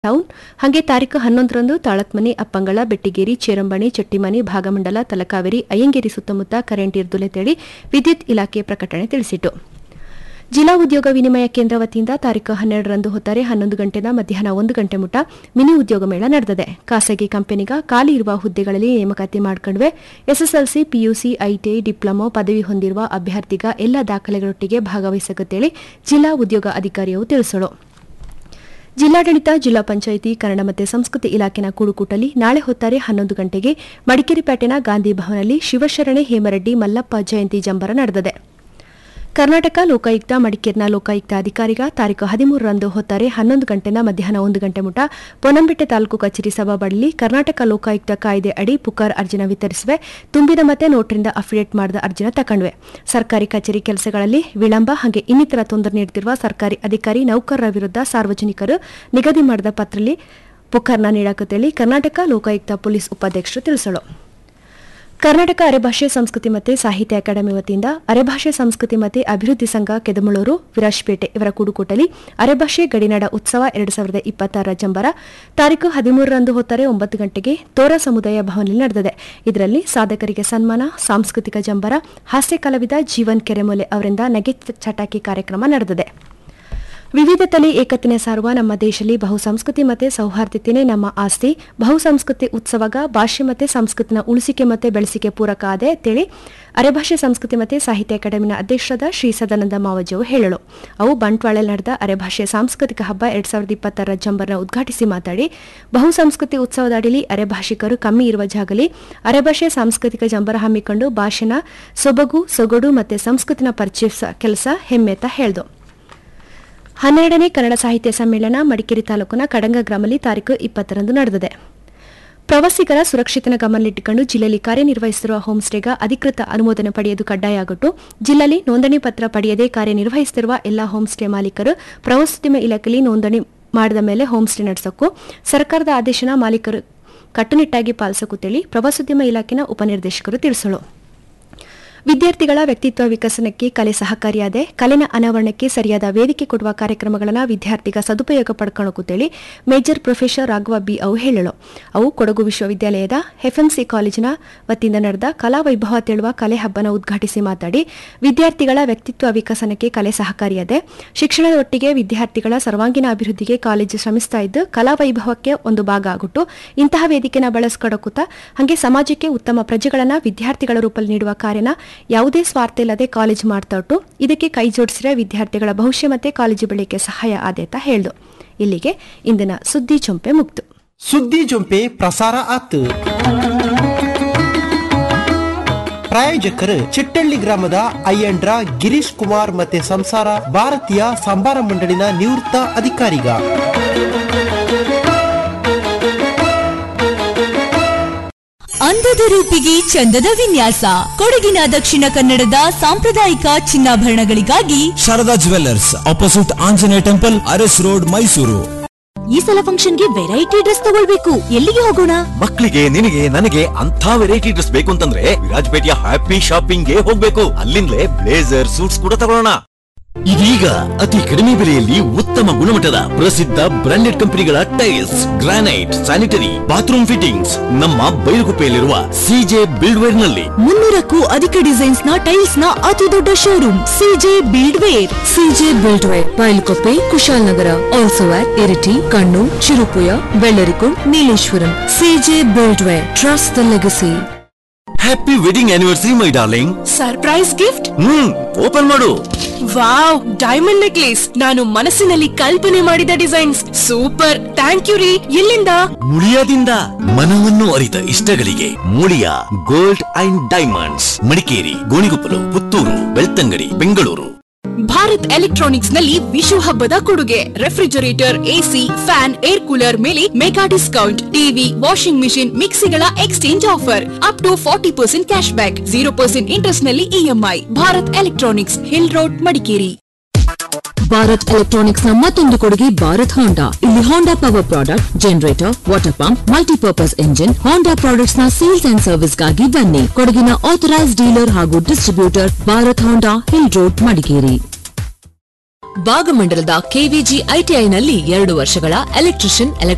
town ಹಾಗೆ ತಾರೀಕು ಹನ್ನೊಂದರಂದು ತಾಳತ್ಮನಿ ಅಪ್ಪಂಗಳ ಬೆಟ್ಟಿಗೇರಿ ಚೇರಂಬಣಿ ಚಟ್ಟಿಮನಿ ಭಾಗಮಂಡಲ ತಲಕಾವೇರಿ ಅಯ್ಯಂಗೇರಿ ಸುತ್ತಮುತ್ತ ಕರೆಂಟ್ ಇರ್ದುಲೆತೇಳಿ ವಿದ್ಯುತ್ ಇಲಾಖೆ ಪ್ರಕಟಣೆ ತಿಳಿಸಿತು ಜಿಲ್ಲಾ ಉದ್ಯೋಗ ವಿನಿಮಯ ಕೇಂದ್ರ ವತಿಯಿಂದ ತಾರೀಕು ಹನ್ನೆರಡರಂದು ಹೊತ್ತಾರೆ ಹನ್ನೊಂದು ಗಂಟೆಯಿಂದ ಮಧ್ಯಾಹ್ನ ಒಂದು ಗಂಟೆ ಮುಟ ಮಿನಿ ಉದ್ಯೋಗ ಮೇಳ ನಡೆದಿದೆ ಖಾಸಗಿ ಕಂಪನಿಗ ಖಾಲಿ ಇರುವ ಹುದ್ದೆಗಳಲ್ಲಿ ನೇಮಕಾತಿ ಮಾಡಿಕೊಂಡ್ವೆ ಎಸ್ಎಸ್ಎಲ್ಸಿ ಪಿಯುಸಿ ಐಟಿಐ ಡಿಪ್ಲೊಮೊ ಪದವಿ ಹೊಂದಿರುವ ಅಭ್ಯರ್ಥಿಗ ಎಲ್ಲ ದಾಖಲೆಗಳೊಟ್ಟಿಗೆ ಭಾಗವಹಿಸಕತ್ತೇಳಿ ಜಿಲ್ಲಾ ಉದ್ಯೋಗ ಅಧಿಕಾರಿಯು ತಿಳಿಸಲು ಜಿಲ್ಲಾಡಳಿತ ಜಿಲ್ಲಾ ಪಂಚಾಯಿತಿ ಕನ್ನಡ ಮತ್ತು ಸಂಸ್ಕೃತಿ ಇಲಾಖೆನ ಕೂಡುಕೂಟಲಿ ನಾಳೆ ಹೊತ್ತಾರೆ ಹನ್ನೊಂದು ಗಂಟೆಗೆ ಮಡಿಕೇರಿ ಪೇಟೆನ ಗಾಂಧಿ ಭವನಲ್ಲಿ ಶಿವಶರಣೆ ಹೇಮರೆಡ್ಡಿ ಮಲ್ಲಪ್ಪ ಜಯಂತಿ ಜಂಬರ ನಡೆದಿದೆ ಕರ್ನಾಟಕ ಲೋಕಾಯುಕ್ತ ಮಡಿಕೇರಿನ ಲೋಕಾಯುಕ್ತ ಅಧಿಕಾರಿಗ ತಾರೀಕು ಹದಿಮೂರರಂದು ಹೊತ್ತಾರೆ ಹನ್ನೊಂದು ಗಂಟೆನ ಮಧ್ಯಾಹ್ನ ಒಂದು ಗಂಟೆ ಮುಟ ಪೊನ್ನಂಪೇಟೆ ತಾಲೂಕು ಕಚೇರಿ ಸಭಾಬಳಿ ಕರ್ನಾಟಕ ಲೋಕಾಯುಕ್ತ ಕಾಯ್ದೆ ಅಡಿ ಪುಕಾರ್ ಅರ್ಜಿನ ವಿತರಿಸುವೆ ತುಂಬಿದ ಮತ್ತೆ ನೋಟ್ರಿಂದ ಅಫಿಡೇಟ್ ಮಾಡಿದ ಅರ್ಜಿನ ತಕೊಂಡ್ವೆ ಸರ್ಕಾರಿ ಕಚೇರಿ ಕೆಲಸಗಳಲ್ಲಿ ವಿಳಂಬ ಹಾಗೆ ಇನ್ನಿತರ ತೊಂದರೆ ನೀಡುತ್ತಿರುವ ಸರ್ಕಾರಿ ಅಧಿಕಾರಿ ನೌಕರರ ವಿರುದ್ಧ ಸಾರ್ವಜನಿಕರು ನಿಗದಿ ಮಾಡಿದ ಪತ್ರದಲ್ಲಿ ಪುಕಾರ್ನ ನೀಡಕತ್ತೇಳಿ ಕರ್ನಾಟಕ ಲೋಕಾಯುಕ್ತ ಪೊಲೀಸ್ ಉಪಾಧ್ಯಕ್ಷರು ತಿಳಿಸಲು ಕರ್ನಾಟಕ ಅರೆಭಾಷೆ ಸಂಸ್ಕೃತಿ ಮತ್ತು ಸಾಹಿತ್ಯ ಅಕಾಡೆಮಿ ವತಿಯಿಂದ ಅರೆಭಾಷೆ ಸಂಸ್ಕೃತಿ ಮತ್ತು ಅಭಿವೃದ್ಧಿ ಸಂಘ ಕೆದಮಳೂರು ವಿರಾಜ್ಪೇಟೆ ಇವರ ಕೂಡುಕೂಟಲಿ ಅರೆಭಾಷೆ ಗಡಿನಾಡ ಉತ್ಸವ ಎರಡು ಸಾವಿರದ ಇಪ್ಪತ್ತಾರರ ಜಂಬರ ತಾರೀಕು ಹದಿಮೂರರಂದು ಹೊತ್ತಾರೆ ಒಂಬತ್ತು ಗಂಟೆಗೆ ತೋರ ಸಮುದಾಯ ಭವನದಲ್ಲಿ ನಡೆದಿದೆ ಇದರಲ್ಲಿ ಸಾಧಕರಿಗೆ ಸನ್ಮಾನ ಸಾಂಸ್ಕೃತಿಕ ಜಂಬರ ಹಾಸ್ಯ ಕಲಾವಿದ ಜೀವನ್ ಕೆರೆಮೊಲೆ ಅವರಿಂದ ನಗೆ ಚಟಾಕಿ ಕಾರ್ಯಕ್ರಮ ನಡೆದಿದೆ ವಿವಿಧ ತಲೆ ಏಕತೆನೆ ಸಾರುವ ನಮ್ಮ ದೇಶದಲ್ಲಿ ಬಹುಸಂಸ್ಕೃತಿ ಮತ್ತೆ ಸೌಹಾರ್ದತೆನೇ ನಮ್ಮ ಆಸ್ತಿ ಬಹುಸಂಸ್ಕೃತಿ ಉತ್ಸವಗ ಭಾಷೆ ಮತ್ತೆ ಸಂಸ್ಕೃತಿನ ಉಳಿಸಿಕೆ ಮತ್ತೆ ಬೆಳೆಸಿಕೆ ಪೂರಕ ಆದೆ ಅಂತೇಳಿ ಅರೆಭಾಷೆ ಸಂಸ್ಕೃತಿ ಮತ್ತೆ ಸಾಹಿತ್ಯ ಅಕಾಡೆಮಿನ ಅಧ್ಯಕ್ಷರಾದ ಶ್ರೀ ಸದಾನಂದ ಮಾವಜಿಯವರು ಹೇಳಲು ಅವು ಬಂಟ್ವಾಳ ನಡೆದ ಅರೆಭಾಷೆ ಸಾಂಸ್ಕೃತಿಕ ಹಬ್ಬ ಎರಡ್ ಸಾವಿರದ ಇಪ್ಪತ್ತರ ಜಂಬರ್ನ ಉದ್ಘಾಟಿಸಿ ಮಾತಾಡಿ ಬಹುಸಂಸ್ಕೃತಿ ಉತ್ಸವದ ಅಡಿಯಲ್ಲಿ ಅರೆಭಾಷಿಕರು ಕಮ್ಮಿ ಇರುವ ಜಾಗಲಿ ಅರೆಭಾಷೆ ಸಾಂಸ್ಕೃತಿಕ ಜಂಬರ ಹಮ್ಮಿಕೊಂಡು ಭಾಷೆನ ಸೊಬಗು ಸೊಗಡು ಮತ್ತೆ ಸಂಸ್ಕೃತಿನ ಪರಿಚಯಿಸ ಕೆಲಸ ಹೆಮ್ಮೆತ ಹೇಳ್ದು ಹನ್ನೆರಡನೇ ಕನ್ನಡ ಸಾಹಿತ್ಯ ಸಮ್ಮೇಳನ ಮಡಿಕೇರಿ ತಾಲೂಕಿನ ಕಡಂಗ ಗ್ರಾಮದಲ್ಲಿ ತಾರೀಕು ಇಪ್ಪತ್ತರಂದು ನಡೆದಿದೆ ಪ್ರವಾಸಿಗರ ಸುರಕ್ಷಿತನ ಗಮನದಲ್ಲಿಟ್ಟುಕೊಂಡು ಜಿಲ್ಲೆಯಲ್ಲಿ ಕಾರ್ಯನಿರ್ವಹಿಸುತ್ತಿರುವ ಹೋಂಸ್ಟೇಗ ಅಧಿಕೃತ ಅನುಮೋದನೆ ಪಡೆಯುವುದು ಕಡ್ಡಾಯ ಆಗಿಟ್ಟು ಜಿಲ್ಲೆಯಲ್ಲಿ ನೋಂದಣಿ ಪತ್ರ ಪಡೆಯದೆ ಕಾರ್ಯನಿರ್ವಹಿಸುತ್ತಿರುವ ಎಲ್ಲಾ ಹೋಂಸ್ಟೇ ಮಾಲೀಕರು ಪ್ರವಾಸೋದ್ಯಮ ಇಲಾಖೆಯಲ್ಲಿ ನೋಂದಣಿ ಮಾಡಿದ ಮೇಲೆ ಹೋಂಸ್ಟೇ ನಡೆಸೋಕು ಸರ್ಕಾರದ ಆದೇಶನ ಮಾಲೀಕರು ಕಟ್ಟುನಿಟ್ಟಾಗಿ ಪಾಲಿಸಕುತ್ತೇಳಿ ಪ್ರವಾಸೋದ್ಯಮ ಇಲಾಖೆನ ಉಪನಿರ್ದೇಶಕರು ತಿಳಿಸಲು ವಿದ್ಯಾರ್ಥಿಗಳ ವ್ಯಕ್ತಿತ್ವ ವಿಕಸನಕ್ಕೆ ಕಲೆ ಸಹಕಾರಿಯಾದೆ ಕಲೆನ ಅನಾವರಣಕ್ಕೆ ಸರಿಯಾದ ವೇದಿಕೆ ಕೊಡುವ ಕಾರ್ಯಕ್ರಮಗಳನ್ನು ವಿದ್ಯಾರ್ಥಿಗ ಸದುಪಯೋಗ ಪಡ್ಕೊಳ್ಳೋಕುತ್ತೇಳಿ ಮೇಜರ್ ಪ್ರೊಫೆಸರ್ ರಾಘವ ಬಿ ಅವು ಹೇಳಲು ಅವು ಕೊಡಗು ವಿಶ್ವವಿದ್ಯಾಲಯದ ಎಫ್ಎಂಸಿ ಕಾಲೇಜಿನ ವತಿಯಿಂದ ನಡೆದ ಕಲಾ ವೈಭವ ತೇಳುವ ಕಲೆ ಹಬ್ಬನ ಉದ್ಘಾಟಿಸಿ ಮಾತಾಡಿ ವಿದ್ಯಾರ್ಥಿಗಳ ವ್ಯಕ್ತಿತ್ವ ವಿಕಸನಕ್ಕೆ ಕಲೆ ಸಹಕಾರಿಯಾದೆ ಶಿಕ್ಷಣದ ಒಟ್ಟಿಗೆ ವಿದ್ಯಾರ್ಥಿಗಳ ಸರ್ವಾಂಗೀಣ ಅಭಿವೃದ್ಧಿಗೆ ಕಾಲೇಜು ಶ್ರಮಿಸ್ತಾ ಇದ್ದು ಕಲಾ ವೈಭವಕ್ಕೆ ಒಂದು ಭಾಗ ಆಗಿಟ್ಟು ಇಂತಹ ವೇದಿಕೆನ ಬಳಸ್ಕೊಡಕುತ್ತ ಹಾಗೆ ಸಮಾಜಕ್ಕೆ ಉತ್ತಮ ಪ್ರಜೆಗಳನ್ನ ವಿದ್ಯಾರ್ಥಿಗಳ ರೂಪದಲ್ಲಿ ನೀಡುವ ಕಾರ್ಯನ ಯಾವುದೇ ಸ್ವಾರ್ಥ ಇಲ್ಲದೆ ಕಾಲೇಜು ಮಾಡ್ತಾ ಉಂಟು ಇದಕ್ಕೆ ಕೈ ಜೋಡಿಸಿದ್ರೆ ವಿದ್ಯಾರ್ಥಿಗಳ ಭವಿಷ್ಯ ಮತ್ತೆ ಕಾಲೇಜು ಬೆಳೆಯಕ್ಕೆ ಸಹಾಯ ಆದೆ ಅಂತ ಹೇಳ್ದು ಇಲ್ಲಿಗೆ ಇಂದಿನ ಸುದ್ದಿ ಚೊಂಪೆ ಮುಕ್ತು ಸುದ್ದಿ ಜೊಂಪೆ ಪ್ರಸಾರ ಆತು ಪ್ರಾಯೋಜಕರು ಚಿಟ್ಟಳ್ಳಿ ಗ್ರಾಮದ ಅಯ್ಯಂಡ್ರ ಗಿರೀಶ್ ಕುಮಾರ್ ಮತ್ತೆ ಸಂಸಾರ ಭಾರತೀಯ ಸಂಬಾರ ಮಂಡಳಿನ ನಿವೃತ್ತ ಅಧಿಕಾರಿಗ ಅಂದದ ರೂಪಿಗೆ ಚಂದದ ವಿನ್ಯಾಸ ಕೊಡಗಿನ ದಕ್ಷಿಣ ಕನ್ನಡದ ಸಾಂಪ್ರದಾಯಿಕ ಚಿನ್ನಾಭರಣಗಳಿಗಾಗಿ Sharada jewellers opposite Anjaneya temple Aras road Mysuru ಈ ಸಲ ಫಂಕ್ಷನ್ಗೆ ವೆರೈಟಿ ಡ್ರೆಸ್ ತಗೊಳ್ಬೇಕು ಎಲ್ಲಿಗೆ ಹೋಗೋಣ ಮಕ್ಕಳಿಗೆ ನಿನಗೆ ನನಗೆ ಅಂತ ವೆರೈಟಿ ಡ್ರೆಸ್ ಬೇಕು ಅಂತಂದ್ರೆ ವಿರಾಜ್ಪೇಟೆಯ ಹ್ಯಾಪಿ ಶಾಪಿಂಗ್ ಗೆ ಹೋಗ್ಬೇಕು ಅಲ್ಲಿಂದಲೇ ಬ್ಲೇಸರ್ ಸೂಟ್ಸ್ ಕೂಡ ತಗೊಳ್ಳೋಣ ಇದೀಗ ಅತಿ ಕಡಿಮೆ ಬೆಲೆಯಲ್ಲಿ ಉತ್ತಮ ಗುಣಮಟ್ಟದ ಪ್ರಸಿದ್ಧ ಬ್ರಾಂಡೆಡ್ ಕಂಪನಿಗಳ tiles granite sanitary bathroom fittings ನಮ್ಮ ಬೈಲುಗುಪ್ಪೆಯಲ್ಲಿರುವ ಸಿಜೆ ಬಿಲ್ಡ್ವೇರ್ ನಲ್ಲಿ ಮುನ್ನೂರಕ್ಕೂ ಅಧಿಕ ಡಿಸೈನ್ಸ್ ನ ಟೈಲ್ಸ್ ನ ಅತಿ ದೊಡ್ಡ showroom C J buildware C J buildware Bailukoppe Kushalanagar also at Iritty Kannur Cherupuzha Vellarikundu Nileshwaram C J buildware trust the legacy happy wedding anniversary my darling surprise gift hmm open ಮಾಡು ವಾವ್ ಡೈಮಂಡ್ ನೆಕ್ಲೇಸ್ ನಾನು ಮನಸ್ಸಿನಲ್ಲಿ ಕಲ್ಪನೆ ಮಾಡಿದ ಡಿಸೈನ್ಸ್ ಸೂಪರ್ ಥ್ಯಾಂಕ್ ಯು ರೀ ಎಲ್ಲಿಂದ ಮುಳಿಯಾದಿಂದ ಮನವನ್ನು ಅರಿತ ಇಷ್ಟಗಳಿಗೆ Muliya gold and diamonds Madikeri Gonikoppal Puttur Belthangady Bengaluru Bharat electronics ನಲ್ಲಿ ವಿಶು ಹಬ್ಬದ ಕೊಡುಗೆ refrigerator AC fan air cooler ಮೇಲೆ mega discount TV washing machine ಮಿಕ್ಸಿಗಳ exchange offer up to forty percent cash back zero percent interest ನಲ್ಲಿ EMI Bharat electronics hill road Madikeri Bharat electronics ನ ಮತ್ತೊಂದು ಕೊಡುಗೆ ಭಾರತ್ ಹೋಂಡಾ ಇಲ್ಲಿ Honda power product generator water pump multipurpose engine Honda products ನ sales and service ಗಾಗಿ ಬನ್ನಿ ಕೊಡಗಿನ ಆಥರೈಸ್ ಡೀಲರ್ ಹಾಗೂ distributor Bharat Honda hill road Madikeri ಭಾಗಮಂಡಲದ ಕೆವಿಜಿ ಐಟಿಐನಲ್ಲಿ ಎರಡು ವರ್ಷಗಳ ಎಲೆಕ್ಟ್ರಿಷಿಯನ್